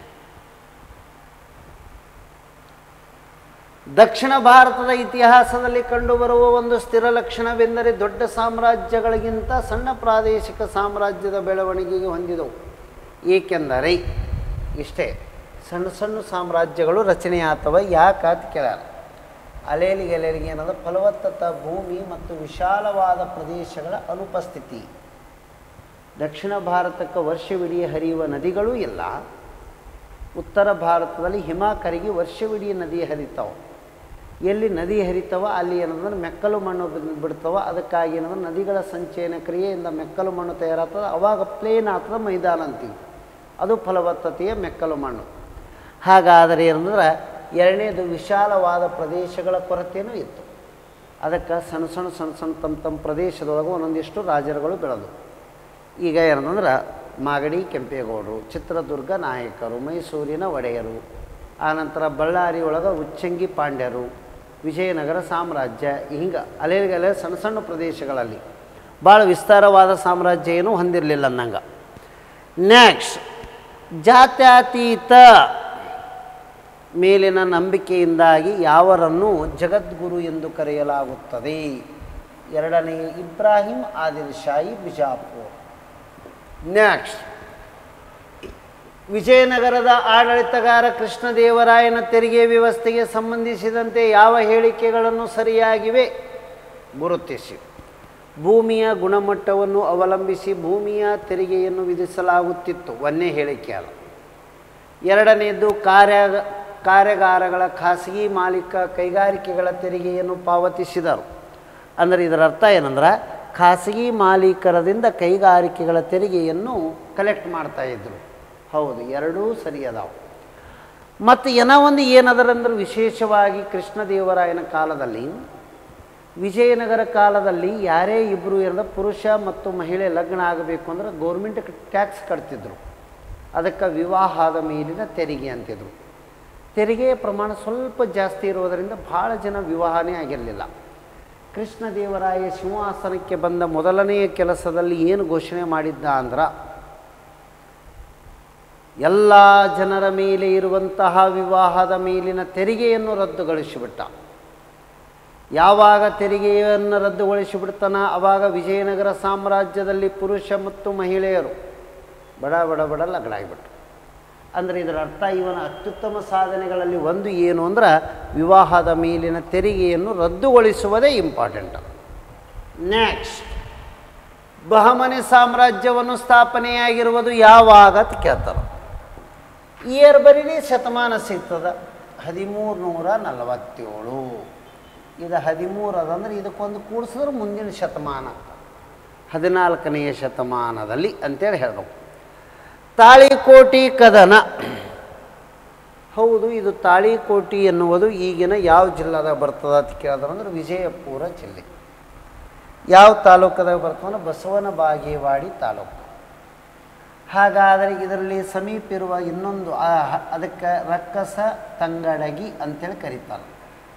ದಕ್ಷಿಣ ಭಾರತದ ಇತಿಹಾಸದಲ್ಲಿ ಕಂಡುಬರುವ ಒಂದು ಸ್ಥಿರ ಲಕ್ಷಣವೆಂದರೆ ದೊಡ್ಡ ಸಾಮ್ರಾಜ್ಯಗಳಿಗಿಂತ ಸಣ್ಣ ಪ್ರಾದೇಶಿಕ ಸಾಮ್ರಾಜ್ಯದ ಬೆಳವಣಿಗೆಗೆ ಹೊಂದಿದವು ಏಕೆಂದರೆ ಇಷ್ಟೇ ಸಣ್ಣ ಸಣ್ಣ ಸಾಮ್ರಾಜ್ಯಗಳು ರಚನೆಯಾತವ ಯಾಕೆ ಅಂತ ಕೇಳ್ಯಾರ ಅಲೆಲಿಗೆ ಅಲೆಲಿಗೆ ಏನದ ಫಲವತ್ತತ ಭೂಮಿ ಮತ್ತು ವಿಶಾಲವಾದ ಪ್ರದೇಶಗಳ ಅನುಪಸ್ಥಿತಿ ದಕ್ಷಿಣ ಭಾರತಕ್ಕೆ ವರ್ಷವಿಡೀ ಹರಿಯುವ ನದಿಗಳೂ ಇಲ್ಲ ಉತ್ತರ ಭಾರತದಲ್ಲಿ ಹಿಮ ಕರಗಿ ವರ್ಷವಿಡೀ ನದಿ ಹರಿತಾವೆ ಎಲ್ಲಿ ನದಿ ಹರಿತವ ಅಲ್ಲಿ ಏನಂದ್ರೆ ಮೆಕ್ಕಲು ಮಣ್ಣು ಬಿಡ್- ಬಿಡ್ತವ ಅದಕ್ಕಾಗಿ ಏನಂದ್ರೆ ನದಿಗಳ ಸಂಚಯನ ಕ್ರಿಯೆಯಿಂದ ಮೆಕ್ಕಲು ಮಣ್ಣು ತಯಾರಾಗ್ತದೆ ಅವಾಗ ಪ್ಲೇನ್ ಆಗ್ತದೆ ಮೈದಾನ ಅಂತೀವಿ ಅದು ಫಲವತ್ತತೆಯ ಮೆಕ್ಕಲು ಮಣ್ಣು ಹಾಗಾದರೆ ಏನಂದ್ರೆ ಎರಡನೇದು ವಿಶಾಲವಾದ ಪ್ರದೇಶಗಳ ಕೊರತೆಯೂ ಇತ್ತು ಅದಕ್ಕೆ ಸಣ್ಣ ಸಣ್ಣ ಸಣ್ಣ ಸಣ್ಣ ತಮ್ಮ ತಮ್ಮ ಪ್ರದೇಶದೊಳಗೆ ಒಂದೊಂದಿಷ್ಟು ರಾಜರುಗಳು ಬೆಳೆದು ಈಗ ಏನಂದ್ರೆ ಮಾಗಡಿ ಕೆಂಪೇಗೌಡರು ಚಿತ್ರದುರ್ಗ ನಾಯಕರು ಮೈಸೂರಿನ ಒಡೆಯರು ಆನಂತರ ಬಳ್ಳಾರಿ ಒಳಗೆ ಉಚ್ಚಂಗಿ ಪಾಂಡ್ಯರು ವಿಜಯನಗರ ಸಾಮ್ರಾಜ್ಯ ಹಿಂಗೆ ಅಲೆಗಲೆ ಸಣ್ಣ ಸಣ್ಣ ಪ್ರದೇಶಗಳಲ್ಲಿ ಭಾಳ ವಿಸ್ತಾರವಾದ ಸಾಮ್ರಾಜ್ಯ ಏನೂ ಹೊಂದಿರಲಿಲ್ಲ ಅನ್ನಂಗೆ ನೆಕ್ಸ್ಟ್ ಜಾತ್ಯತೀತ ಮೇಲಿನ ನಂಬಿಕೆಯಿಂದಾಗಿ ಯಾವರನ್ನು ಜಗದ್ಗುರು ಎಂದು ಕರೆಯಲಾಗುತ್ತದೆ ಎರಡನೇ ಇಬ್ರಾಹಿಂ ಆದಿಲ್ ಶಾಹಿ ಬಿಜಾಪುರ್ ನೆಕ್ಸ್ಟ್ ವಿಜಯನಗರದ ಆಡಳಿತಗಾರ ಕೃಷ್ಣದೇವರಾಯನ ತೆರಿಗೆ ವ್ಯವಸ್ಥೆಗೆ ಸಂಬಂಧಿಸಿದಂತೆ ಯಾವ ಹೇಳಿಕೆಗಳನ್ನು ಸರಿಯಾಗಿವೆ ಗುರುತಿಸಿ ಭೂಮಿಯ ಗುಣಮಟ್ಟವನ್ನು ಅವಲಂಬಿಸಿ ಭೂಮಿಯ ತೆರಿಗೆಯನ್ನು ವಿಧಿಸಲಾಗುತ್ತಿತ್ತು ಒಂದೇ ಹೇಳಿಕೆ ಅಲ್ಲ ಎರಡನೆಯದು ಕಾರ್ಯ ಕಾರ್ಯಾಗಾರಗಳ ಖಾಸಗಿ ಮಾಲೀಕ ಕೈಗಾರಿಕೆಗಳ ತೆರಿಗೆಯನ್ನು ಪಾವತಿಸಿದರು ಅಂದರೆ ಇದರ ಅರ್ಥ ಏನಂದ್ರೆ ಖಾಸಗಿ ಮಾಲೀಕರದಿಂದ ಕೈಗಾರಿಕೆಗಳ ತೆರಿಗೆಯನ್ನು ಕಲೆಕ್ಟ್ ಮಾಡ್ತಾ ಇದ್ರು ಹೌದು ಎರಡೂ ಸರಿ ಅದಾವು ಮತ್ತು ಏನೋ ಒಂದು ಏನದರಂದ್ರೆ ವಿಶೇಷವಾಗಿ ಕೃಷ್ಣದೇವರಾಯನ ಕಾಲದಲ್ಲಿ ವಿಜಯನಗರ ಕಾಲದಲ್ಲಿ ಯಾರೇ ಇಬ್ಬರು ಇರದ ಪುರುಷ ಮತ್ತು ಮಹಿಳೆ ಲಗ್ನ ಆಗಬೇಕು ಅಂದ್ರೆ ಗೌರ್ಮೆಂಟ್ ಟ್ಯಾಕ್ಸ್ ಕಟ್ತಿದ್ರು ಅದಕ್ಕೆ ವಿವಾಹದ ಮೇಲಿನ ತೆರಿಗೆ ಅಂತಿದ್ರು ತೆರಿಗೆಯ ಪ್ರಮಾಣ ಸ್ವಲ್ಪ ಜಾಸ್ತಿ ಇರುವುದರಿಂದ ಭಾಳ ಜನ ವಿವಾಹನೇ ಆಗಿರಲಿಲ್ಲ ಕೃಷ್ಣದೇವರಾಯ ಸಿಂಹಾಸನಕ್ಕೆ ಬಂದ ಮೊದಲನೆಯ ಕೆಲಸದಲ್ಲಿ ಏನು ಘೋಷಣೆ ಮಾಡಿದ್ದ ಅಂದ್ರೆ ಎಲ್ಲ ಜನರ ಮೇಲೆ ಇರುವಂತಹ ವಿವಾಹದ ಮೇಲಿನ ತೆರಿಗೆಯನ್ನು ರದ್ದುಗೊಳಿಸಿಬಿಟ್ಟ ಯಾವಾಗ ತೆರಿಗೆಯನ್ನು ರದ್ದುಗೊಳಿಸಿಬಿಡ್ತಾನ ಆವಾಗ ವಿಜಯನಗರ ಸಾಮ್ರಾಜ್ಯದಲ್ಲಿ ಪುರುಷ ಮತ್ತು ಮಹಿಳೆಯರು ಬಡ ಬಡ ಬಡ ಲಗ್ನಾಗಿಬಿಟ್ರು ಅಂದರೆ ಇದರ ಅರ್ಥ ಇವನ ಅತ್ಯುತ್ತಮ ಸಾಧನೆಗಳಲ್ಲಿ ಒಂದು ಏನು ಅಂದ್ರೆ ವಿವಾಹದ ಮೇಲಿನ ತೆರಿಗೆಯನ್ನು ರದ್ದುಗೊಳಿಸುವುದೇ ಇಂಪಾರ್ಟೆಂಟ್ ನೆಕ್ಸ್ಟ್ ಬಹಮನಿ ಸಾಮ್ರಾಜ್ಯವನ್ನು ಸ್ಥಾಪನೆಯಾಗಿರುವುದು ಯಾವಾಗ ಅಂತ ಕೇಳ್ತಾರೆ ಇಯರ್ ಬರೀನೇ ಶತಮಾನ ಸಿಗ್ತದ ಹದಿಮೂರು ನೂರ ನಲವತ್ತೇಳು ಇದು ಹದಿಮೂರು ಅದಂದ್ರೆ ಇದಕ್ಕೊಂದು ಕೂಡಿಸಿದ್ರೆ ಮುಂದಿನ ಶತಮಾನ ಹದಿನಾಲ್ಕನೆಯ ಶತಮಾನದಲ್ಲಿ ಅಂತೇಳಿ ಹೇಳ್ಬೇಕು ತಾಳಿಕೋಟಿ ಕದನ ಹೌದು ಇದು ತಾಳಿಕೋಟಿ ಎನ್ನುವುದು ಈಗಿನ ಯಾವ ಜಿಲ್ಲಾದಾಗ ಬರ್ತದ ಅಂತ ಕೇಳಿದ್ರೆ ಅಂದ್ರೆ ವಿಜಯಪುರ ಜಿಲ್ಲೆ ಯಾವ ತಾಲೂಕದಾಗ ಬರ್ತದೆ ಬಸವನ ಬಾಗೇವಾಡಿ ತಾಲೂಕು ಹಾಗಾದರೆ ಇದರಲ್ಲಿ ಸಮೀಪ ಇರುವ ಇನ್ನೊಂದು ಆ- ಹ- ಅದಕ್ಕೆ ರಕ್ಕಸ ತಂಗಡಗಿ ಅಂತೇಳಿ ಕರೀತಾರೆ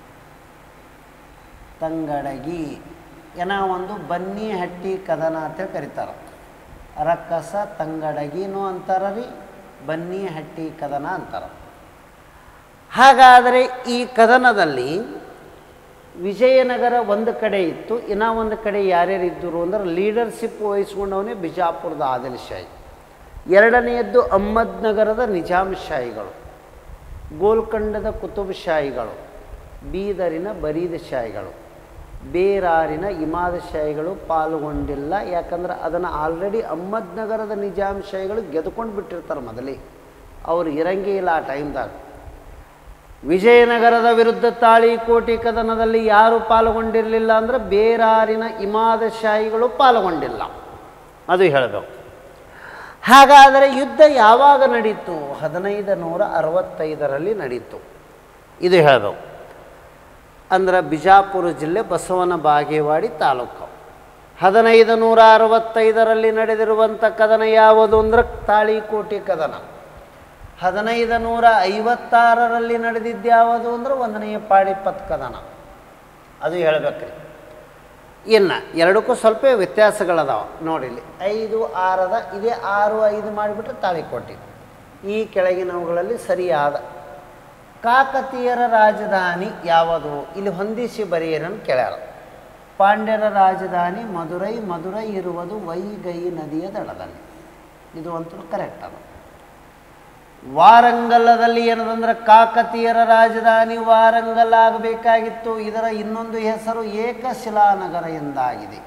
ತಂಗಡಗಿ ಏನೋ ಒಂದು ಬನ್ನಿ ಹಟ್ಟಿ ಕದನ ಅಂತೇಳಿ ಕರೀತಾರೆ ರಕ್ಕಸ ತಂಗಡಗಿನೂ ಅಂತಾರ ರೀ ಬನ್ನಿ ಹಟ್ಟಿ ಕದನ ಅಂತಾರ ಹಾಗಾದರೆ ಈ ಕದನದಲ್ಲಿ ವಿಜಯನಗರ ಒಂದು ಕಡೆ ಇತ್ತು ಇನ್ನೂ ಒಂದು ಕಡೆ ಯಾರ್ಯಾರು ಇದ್ದರು ಅಂದ್ರೆ ಲೀಡರ್ಶಿಪ್ ವಹಿಸ್ಕೊಂಡವನೇ ಬಿಜಾಪುರದ ಆದಿಲ್ ಶಾಹಿ ಎರಡನೆಯದ್ದು ಅಹ್ಮದ್ನಗರದ ನಿಜಾಮ್ ಶಾಹಿಗಳು ಗೋಲ್ಕಂಡದ ಕುತುಬ್ ಶಾಹಿಗಳು ಬೀದರಿನ ಬರೀದ್ ಶಾಹಿಗಳು ಬೇರಾರಿನ ಇಮಾದ ಶಾಹಿಗಳು ಪಾಲ್ಗೊಂಡಿಲ್ಲ ಯಾಕಂದ್ರೆ ಅದನ್ನು ಆಲ್ರೆಡಿ ಅಹ್ಮದ್ನಗರದ ನಿಜಾಮ್ ಶಾಹಿಗಳು ಗೆದ್ಕೊಂಡು ಬಿಟ್ಟಿರ್ತಾರೆ ಮೊದಲೇ ಅವ್ರು ಇರಂಗೇ ಇಲ್ಲ ಆ ಟೈಮ್ದಾಗ ವಿಜಯನಗರದ ವಿರುದ್ಧ ತಾಳಿಕೋಟಿ ಕದನದಲ್ಲಿ ಯಾರು ಪಾಲ್ಗೊಂಡಿರಲಿಲ್ಲ ಅಂದ್ರೆ ಬೇರಾರಿನ ಇಮಾದ ಶಾಹಿಗಳು ಪಾಲ್ಗೊಂಡಿಲ್ಲ ಅದು ಹೇಳಬೇಕು ಹಾಗಾದರೆ ಯುದ್ಧ ಯಾವಾಗ ನಡೀತು ಹದಿನೈದು ನೂರ ಅರವತ್ತೈದರಲ್ಲಿ ನಡೀತು ಇದು ಹೇಳಬೇಕು ಅಂದ್ರೆ ಬಿಜಾಪುರ ಜಿಲ್ಲೆ ಬಸವನ ಬಾಗೇವಾಡಿ ತಾಲೂಕು ಹದಿನೈದು ನೂರ ಅರವತ್ತೈದರಲ್ಲಿ ನಡೆದಿರುವಂಥ ಕದನ ಯಾವುದು ಅಂದ್ರೆ ತಾಳಿಕೋಟೆ ಕದನ ಹದಿನೈದು ನೂರ ಐವತ್ತಾರರಲ್ಲಿ ನಡೆದಿದ್ದ್ಯಾವುದು ಅಂದ್ರೆ ಒಂದನೆಯ ಪಾಣಿಪತ್ ಕದನ ಅದು ಹೇಳ್ಬೇಕ್ರಿ ಇನ್ನು ಎರಡಕ್ಕೂ ಸ್ವಲ್ಪ ವ್ಯತ್ಯಾಸಗಳದಾವ ನೋಡಿಲ್ಲಿ ಐದು ಆರದ ಇದೇ ಆರು ಐದು ಮಾಡಿಬಿಟ್ರೆ ತಾಳಿಕೋಟೆ ಈ ಕೆಳಗಿನವುಗಳಲ್ಲಿ ಸರಿಯಾದ ಕಾಕತೀಯರ ರಾಜಧಾನಿ ಯಾವುದು ಇಲ್ಲಿ ಹೊಂದಿಸಿ ಬರೆಯರನ್ನು ಕೇಳ್ಯಾರ ಪಾಂಡ್ಯರ ರಾಜಧಾನಿ ಮಧುರೈ ಮಧುರೈ ಇರುವುದು ವೈಗೈ ನದಿಯ ದಡದಲ್ಲಿ ಇದು ಅಂತೂ ಕರೆಕ್ಟ್ ಅದು ವಾರಂಗಲ್ಲದಲ್ಲಿ ಏನದಂದ್ರೆ ಕಾಕತೀಯರ ರಾಜಧಾನಿ ವಾರಂಗಲ್ ಆಗಬೇಕಾಗಿತ್ತು ಇದರ ಇನ್ನೊಂದು ಹೆಸರು ಏಕಶಿಲಾನಗರ ಎಂದಾಗಿದೆ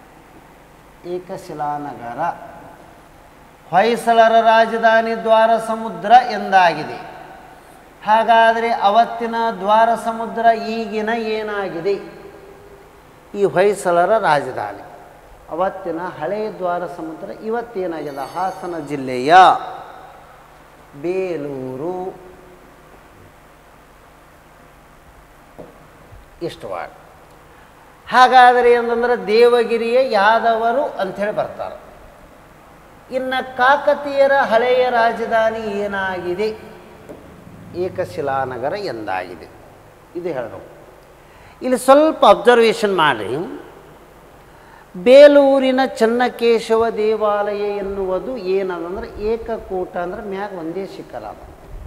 ಏಕಶಿಲಾನಗರ ಹೊಯ್ಸಳರ ರಾಜಧಾನಿ ದ್ವಾರ ಸಮುದ್ರ ಎಂದಾಗಿದೆ ಹಾಗಾದರೆ ಅವತ್ತಿನ ದ್ವಾರ ಸಮುದ್ರ ಈಗಿನ ಏನಾಗಿದೆ ಈ ಹೊಯ್ಸಳರ ರಾಜಧಾನಿ ಅವತ್ತಿನ ಹಳೆಯ ದ್ವಾರ ಸಮುದ್ರ ಇವತ್ತೇನಾಗಿದೆ ಹಾಸನ ಜಿಲ್ಲೆಯ ಬೇಲೂರು ಇಷ್ಟು ವಾರ್ಡ್ ಹಾಗಾದರೆ ಏನಂದ್ರೆ ದೇವಗಿರಿಯ ಯಾದವರು ಅಂಥೇಳಿ ಬರ್ತಾರೆ ಇನ್ನು ಕಾಕತೀಯರ ಹಳೆಯ ರಾಜಧಾನಿ ಏನಾಗಿದೆ ಏಕಶಿಲಾನಗರ ಎಂದಾಗಿದೆ ಇದು ಹೇಳಬೇಕು ಇಲ್ಲಿ ಸ್ವಲ್ಪ ಅಬ್ಸರ್ವೇಷನ್ ಮಾಡಿ ಬೇಲೂರಿನ ಚನ್ನಕೇಶವ ದೇವಾಲಯ ಎನ್ನುವುದು ಏನದಂದ್ರೆ ಏಕಕೂಟ ಅಂದ್ರೆ ಮ್ಯಾಗ ಒಂದೇ ಶಿಖರ ಅದು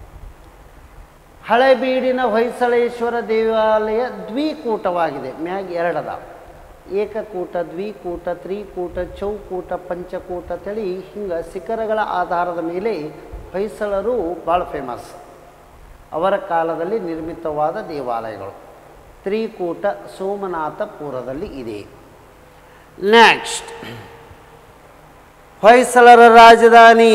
ಹಳೆಬೀಡಿನ ಹೊಯ್ಸಳೇಶ್ವರ ದೇವಾಲಯ ದ್ವಿಕೂಟವಾಗಿದೆ ಮ್ಯಾಗ ಎರಡದಾವ ಏಕಕೂಟ ದ್ವಿಕೂಟ ತ್ರಿಕೂಟ ಚೌಕೂಟ ಪಂಚಕೂಟ ತಳಿ ಹಿಂಗೆ ಶಿಖರಗಳ ಆಧಾರದ ಮೇಲೆ ಹೊಯ್ಸಳರು ಭಾಳ ಫೇಮಸ್ ಅವರ ಕಾಲದಲ್ಲಿ ನಿರ್ಮಿತವಾದ ದೇವಾಲಯಗಳು ತ್ರಿಕೂಟ ಸೋಮನಾಥಪುರದಲ್ಲಿ ಇದೆ ನೆಕ್ಸ್ಟ್ ಹೊಯ್ಸಳರ ರಾಜಧಾನಿ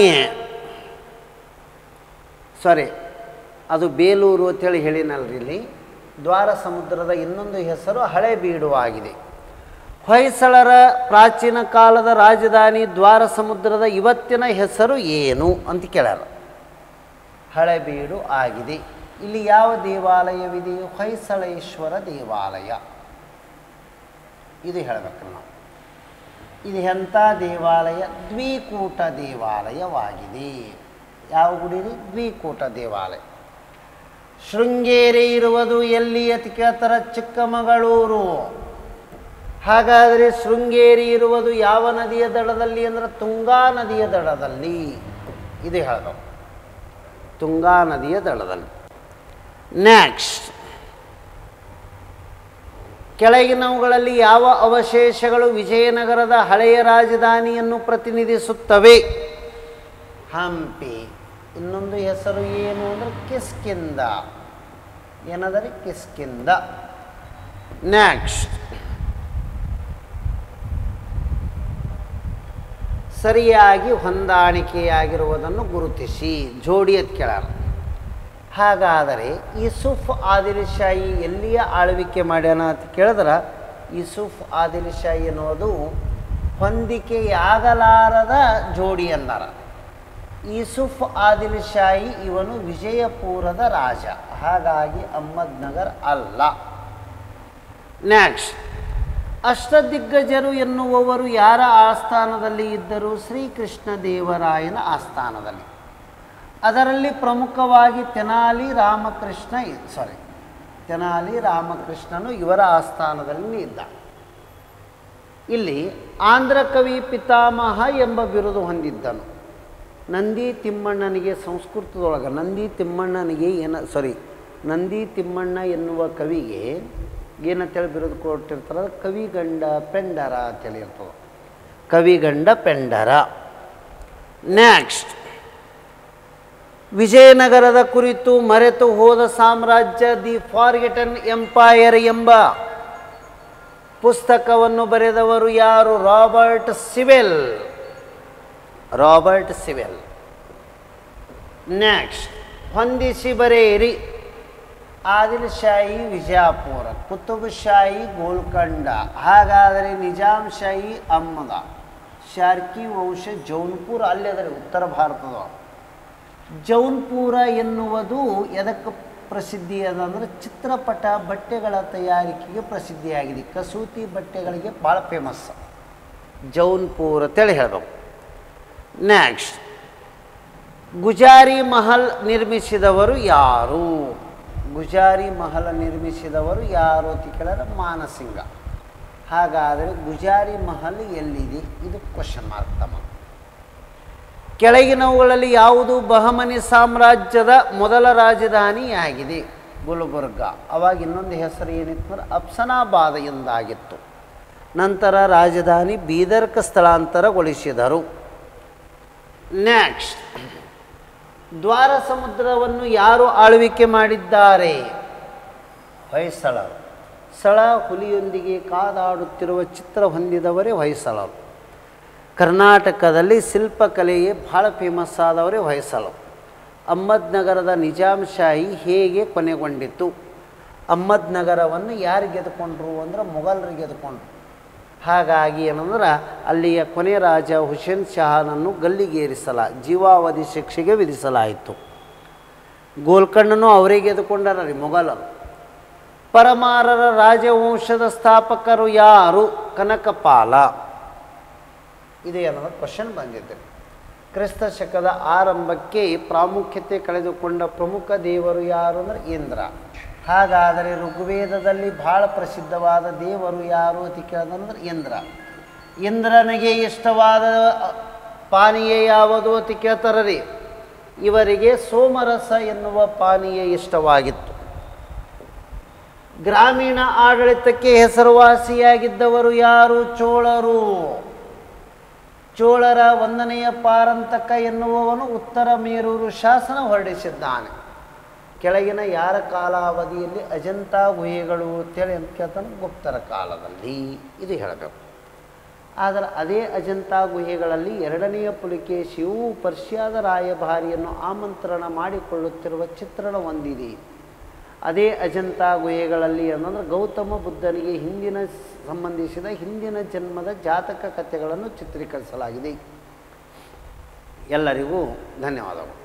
ಸಾರಿ ಅದು ಬೇಲೂರು ಅಂತೇಳಿ ಹೇಳಿನಲ್ರಿ ಇಲ್ಲಿ ದ್ವಾರ ಸಮುದ್ರದ ಇನ್ನೊಂದು ಹೆಸರು ಹಳೆಬೀಡು ಆಗಿದೆ ಹೊಯ್ಸಳರ ಪ್ರಾಚೀನ ಕಾಲದ ರಾಜಧಾನಿ ದ್ವಾರ ಸಮುದ್ರದ ಇವತ್ತಿನ ಹೆಸರು ಏನು ಅಂತ ಕೇಳ್ಯಾರ ಹಳೆಬೀಡು ಆಗಿದೆ ಇಲ್ಲಿ ಯಾವ ದೇವಾಲಯವಿದೆ ಹೊಯ್ಸಳೇಶ್ವರ ದೇವಾಲಯ ಇದು ಹೇಳಬೇಕು ನಾವು ಇದು ಎಂಥ ದೇವಾಲಯ ದ್ವಿಕೂಟ ದೇವಾಲಯವಾಗಿದೆ ಯಾವ ಗುಡಿ ರೀ? ದ್ವಿಕೂಟ ದೇವಾಲಯ ಶೃಂಗೇರಿ ಇರುವುದು ಎಲ್ಲಿ ಅತಿ ಕೇಳ್ತಾರ ಚಿಕ್ಕಮಗಳೂರು ಹಾಗಾದರೆ ಶೃಂಗೇರಿ ಇರುವುದು ಯಾವ ನದಿಯ ದಡದಲ್ಲಿ ಅಂದ್ರೆ ತುಂಗಾ ನದಿಯ ದಡದಲ್ಲಿ ಇದು ಹೇಳಬೇಕು ತುಂಗಾ ನದಿಯ ದಡದಲ್ಲಿ ನೆಕ್ಸ್ಟ್ ಕೆಳಗಿನವುಗಳಲ್ಲಿ ಯಾವ ಅವಶೇಷಗಳು ವಿಜಯನಗರದ ಹಳೆಯ ರಾಜಧಾನಿಯನ್ನು ಪ್ರತಿನಿಧಿಸುತ್ತವೆ ಹಂಪಿ ಇನ್ನೊಂದು ಹೆಸರು ಏನು ಅಂದರೆ ಕಿಸ್ಕಿಂದ ಏನದರಿ ಕಿಸ್ಕಿಂದ ನೆಕ್ಸ್ಟ್ ಸರಿಯಾಗಿ ಹೊಂದಾಣಿಕೆಯಾಗಿರುವುದನ್ನು ಗುರುತಿಸಿ ಜೋಡಿ ಅಂತ ಕೇಳಾರ ಹಾಗಾದರೆ ಯೂಸುಫ್ ಆದಿಲ್ ಶಾಹಿ ಎಲ್ಲಿಯ ಆಳ್ವಿಕೆ ಮಾಡ್ಯಾನ ಅಂತ ಕೇಳಿದ್ರೆ ಯೂಸುಫ್ ಆದಿಲ್ ಶಾಹಿ ಅನ್ನೋದು ಹೊಂದಿಕೆಯಾಗಲಾರದ ಜೋಡಿ ಅಂದಾರ ಯೂಸುಫ್ ಆದಿಲ್ ಶಾಹಿ ಇವನು ವಿಜಯಪುರದ ರಾಜ ಹಾಗಾಗಿ ಅಹ್ಮದ್ನಗರ್ ಅಲ್ಲ ನೆಕ್ಸ್ಟ್ ಅಷ್ಟದಿಗ್ಗಜರು ಎನ್ನುವವರು ಯಾರ ಆಸ್ಥಾನದಲ್ಲಿ ಇದ್ದರು ಶ್ರೀಕೃಷ್ಣ ದೇವರಾಯನ ಆಸ್ಥಾನದಲ್ಲಿ ಅದರಲ್ಲಿ ಪ್ರಮುಖವಾಗಿ ತೆನಾಲಿ ರಾಮಕೃಷ್ಣ ಸಾರಿ ತೆನಾಲಿ ರಾಮಕೃಷ್ಣನು ಇವರ ಆಸ್ಥಾನದಲ್ಲಿ ಇದ್ದ ಇಲ್ಲಿ ಆಂಧ್ರ ಕವಿ ಪಿತಾಮಹ ಎಂಬ ಬಿರುದು ಹೊಂದಿದ್ದನು ನಂದಿ ತಿಮ್ಮಣ್ಣನಿಗೆ ಸಂಸ್ಕೃತದೊಳಗೆ ನಂದಿ ತಿಮ್ಮಣ್ಣನಿಗೆ ಏನ ಸಾರಿ ನಂದಿ ತಿಮ್ಮಣ್ಣ ಎನ್ನುವ ಕವಿಗೆ ಏನಂತೇಳಿ ಬಿರುದು ಕೊಟ್ಟಿರ್ತಾರೆ ಅದು ಕವಿಗಂಡ ಪೆಂಡರ ಅಂತೇಳಿ ಇರ್ತದೆ ಕವಿಗಂಡ ಪೆಂಡರ ನೆಕ್ಸ್ಟ್ ವಿಜಯನಗರದ ಕುರಿತು ಮರೆತು ಹೋದ ಸಾಮ್ರಾಜ್ಯ ದಿ ಫಾರ್ಗೆಟನ್ ಎಂಪೈರ್ ಎಂಬ ಪುಸ್ತಕವನ್ನು ಬರೆದವರು ಯಾರು Robert Sewell Robert Sewell next ಹೊಂದಿಸಿ ಬರೆಯಿರಿ ಆದಿಲ್ ಶಾಹಿ ವಿಜಯಪುರ ಕುತುಬ್ ಶಾಹಿ ಗೋಲ್ಕಂಡ ಹಾಗಾದರೆ ನಿಜಾಮ್ ಶಾಹಿ ಅಹ್ಮದ ಶಾರ್ಕಿ ವಂಶ ಜೌನ್ಪುರ ಅಲ್ಲಿ ಅದರ ಉತ್ತರ ಭಾರತದ ಜೌನ್ಪುರ ಎನ್ನುವುದು ಎದಕ್ಕೆ ಪ್ರಸಿದ್ಧಿ ಅದಂದ್ರೆ ಚಿತ್ರಪಟ ಬಟ್ಟೆಗಳ ತಯಾರಿಕೆಗೆ ಪ್ರಸಿದ್ಧಿಯಾಗಿದೆ ಕಸೂತಿ ಬಟ್ಟೆಗಳಿಗೆ ಭಾಳ ಫೇಮಸ್ ಜೌನ್ಪುರ್ ಅಂತೇಳಿ ಹೇಳಬೇಕು ನೆಕ್ಸ್ಟ್ ಗುಜಾರಿ ಮಹಲ್ ನಿರ್ಮಿಸಿದವರು ಯಾರು ಗುಜಾರಿ ಮಹಲ್ ನಿರ್ಮಿಸಿದವರು ಯಾರು ಅಂತ ಕೇಳಿದ್ರೆ ಮಾನಸಿಂಗ ಹಾಗಾದರೆ ಗುಜಾರಿ ಮಹಲ್ ಎಲ್ಲಿದೆ ಇದು ಕ್ವಶನ್ ಮಾರ್ಕ್ ತಮ್ಮ ಕೆಳಗಿನವುಗಳಲ್ಲಿ ಯಾವುದು ಬಹಮನಿ ಸಾಮ್ರಾಜ್ಯದ ಮೊದಲ ರಾಜಧಾನಿಯಾಗಿದೆ ಗುಲ್ಬರ್ಗ ಅವಾಗ ಇನ್ನೊಂದು ಹೆಸರು ಏನಿತ್ತು ಅಂದ್ರೆ ಅಪ್ಸನಾಬಾದ ಎಂದಾಗಿತ್ತು ನಂತರ ರಾಜಧಾನಿ ಬೀದರ್ಕ ಸ್ಥಳಾಂತರಗೊಳಿಸಿದರು ನೆಕ್ಸ್ಟ್ ದ್ವಾರ ಸಮುದ್ರವನ್ನು ಯಾರು ಆಳ್ವಿಕೆ ಮಾಡಿದ್ದಾರೆ ಹೊಯ್ಸಳರು ಸಳ ಹುಲಿಯೊಂದಿಗೆ ಕಾದಾಡುತ್ತಿರುವ ಚಿತ್ರ ಹೊಂದಿದವರೇ ಹೊಯ್ಸಳರು ಕರ್ನಾಟಕದಲ್ಲಿ ಶಿಲ್ಪಕಲೆಯೇ ಭಾಳ ಫೇಮಸ್ ಆದವರೇ ಹೊಯ್ಸಳರು ಅಹ್ಮದ್ನಗರದ ನಿಜಾಮ್ ಶಾಹಿ ಹೇಗೆ ಕೊನೆಗೊಂಡಿತು ಅಹ್ಮದ್ನಗರವನ್ನು ಯಾರು ಗೆದ್ಕೊಂಡ್ರು ಅಂದ್ರೆ ಮೊಘಲರು ಗೆದ್ಕೊಂಡ್ರು ಹಾಗಾಗಿ ಏನಂದ್ರೆ ಅಲ್ಲಿಯ ಕೊನೆ ರಾಜ ಹುಸೇನ್ ಶಹಾನನ್ನು ಗಲ್ಲಿಗೇರಿಸಲ ಜೀವಾವಧಿ ಶಿಕ್ಷೆಗೆ ವಿಧಿಸಲಾಯಿತು ಗೋಲ್ಕಂಡನು ಅವರೇ ಗೆದ್ದುಕೊಂಡರ ರೀ ಮೊಘಲರು ಪರಮಾರರ ರಾಜವಂಶದ ಸ್ಥಾಪಕರು ಯಾರು ಕನಕಪಾಲ ಇದು ಏನಂದ್ರೆ ಕ್ವಶನ್ ಬಂದಿದೆ ಕ್ರಿಸ್ತ ಶಕದ ಆರಂಭಕ್ಕೆ ಪ್ರಾಮುಖ್ಯತೆ ಕಳೆದುಕೊಂಡ ಪ್ರಮುಖ ದೇವರು ಯಾರು ಅಂದ್ರೆ ಇಂದ್ರ ಹಾಗಾದರೆ ಋಗ್ವೇದದಲ್ಲಿ ಬಹಳ ಪ್ರಸಿದ್ಧವಾದ ದೇವರು ಯಾರು ಅಂತ ಕೇಳಿದ್ರೆ ಇಂದ್ರ ಇಂದ್ರನಿಗೆ ಇಷ್ಟವಾದ ಪಾನೀಯ ಯಾವುದು ಅಂತ ಕೇಳ್ತಾರ ರೀ ಇವರಿಗೆ ಸೋಮರಸ ಎನ್ನುವ ಪಾನೀಯ ಇಷ್ಟವಾಗಿತ್ತು ಗ್ರಾಮೀಣ ಆಡಳಿತಕ್ಕೆ ಹೆಸರುವಾಸಿಯಾಗಿದ್ದವರು ಯಾರು ಚೋಳರು ಚೋಳರ ಒಂದನೆಯ ಪಾರಂತಕ ಎನ್ನುವವನು ಉತ್ತರ ಮೇರೂರು ಶಾಸನ ಹೊರಡಿಸಿದ್ದಾನೆ ಕೆಳಗಿನ ಯಾರ ಕಾಲಾವಧಿಯಲ್ಲಿ ಅಜಂತಾ ಗುಹೆಗಳು ಅಂತೇಳಿ ಅಂತ ಕೇಳ್ತಾನೆ ಗುಪ್ತರ ಕಾಲದಲ್ಲಿ ಇದು ಹೇಳಬೇಕು ಆದರೆ ಅದೇ ಅಜಂತಾ ಗುಹೆಗಳಲ್ಲಿ ಎರಡನೆಯ ಪುಲಿಕೇಶಿಯು ಪರ್ಷಿಯಾದ ರಾಯಭಾರಿಯನ್ನು ಆಮಂತ್ರಣ ಮಾಡಿಕೊಳ್ಳುತ್ತಿರುವ ಚಿತ್ರಣ ಹೊಂದಿದೆ ಅದೇ ಅಜಂತಾ ಗುಹೆಗಳಲ್ಲಿ ಅನ್ನಂದ್ರೆ ಗೌತಮ ಬುದ್ಧನಿಗೆ ಹಿಂದಿನ ಸಂಬಂಧಿಸಿದ ಹಿಂದಿನ ಜನ್ಮದ ಜಾತಕ ಕಥೆಗಳನ್ನು ಚಿತ್ರೀಕರಿಸಲಾಗಿದೆ ಎಲ್ಲರಿಗೂ ಧನ್ಯವಾದಗಳು